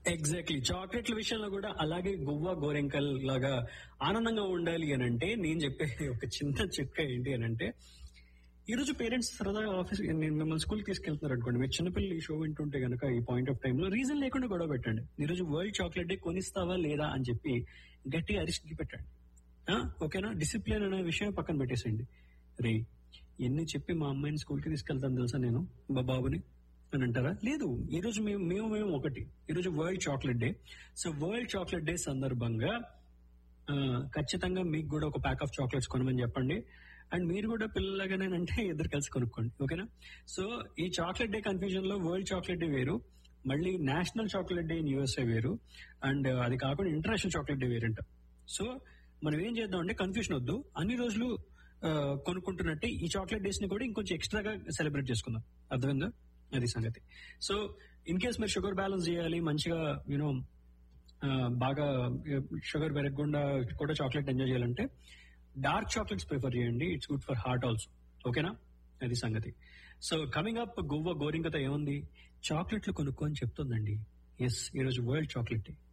exactly చాక్లెట్ల విషయంలో కూడా అలాగే గువ్వ గోరెంకల్ లాగా ఆనందంగా ఉండాలి అని అంటే నేను చెప్పే ఒక చిన్న చిట్కా ఏంటి అని అంటే ఈ రోజు పేరెంట్స్ సరదాగా ఆఫీస్ నేను మిమ్మల్ని స్కూల్ తీసుకెళ్తున్నారు అనుకోండి మీరు చిన్నపిల్లలు ఈ షో వింటుంటే కనుక ఈ పాయింట్ ఆఫ్ టైంలో రీజన్ లేకుండా గొడవ పెట్టండి ఈ రోజు వరల్డ్ చాక్లెట్ డే కొనిస్తావా లేదా అని చెప్పి గట్టిగా అరిస్ట్కి పెట్టండి ఆ, ఓకేనా డిసిప్లిన్ అనే విషయం పక్కన పెట్టేసేయండి రే ఎన్ని చెప్పి మా అమ్మాయిని స్కూల్కి తీసుకెళ్తాను తెలుసా నేను మా బాబుని అని అంటారా లేదు ఈ రోజు మేము మేము మేము ఒకటి ఈ రోజు world chocolate day so world chocolate day సందర్భంగా ఆ, ఖచ్చితంగా మీకు కూడా ఒక ప్యాక్ ఆఫ్ చాక్లెట్స్ కొనమని చెప్పండి అండ్ మీరు కూడా పిల్లలాగానేనంటే ఇద్దరు కలిసి కొనుక్కోండి ఓకేనా సో ఈ చాక్లెట్ డే కన్ఫ్యూజన్ లో వరల్డ్ చాక్లెట్ డే వేరు మళ్ళీ national chocolate day in USA వేరు అండ్ అది కాకుండా ఇంటర్నేషనల్ చాక్లెట్ డే వేరంట సో మనం ఏం చేద్దాం అంటే కన్ఫ్యూజన్ వద్దు అన్ని రోజులు ఆ, కొనుక్కుంటున్నట్టే ఈ చాక్లెట్ డేస్ ని కూడా ఇంకొంచెం ఎక్స్ట్రాగా సెలబ్రేట్ చేసుకుందాం అర్థమైందా అది సంగతి సో ఇన్ కేస్ మీరు షుగర్ బ్యాలెన్స్ చేయాలి మంచిగా యూనో బాగా షుగర్ పెరగకుండా కూడా చాక్లెట్ ఎంజాయ్ చేయాలంటే డార్క్ చాక్లెట్స్ ప్రిఫర్ చేయండి it's good for heart also ఓకేనా అది సంగతి సో కమింగ్ అప్ గువ్వ గోరింకతో ఏముంది చాక్లెట్లు కొనుక్కో అని చెప్తుందండి ఎస్ ఈరోజు వరల్డ్ చాక్లెట్ డే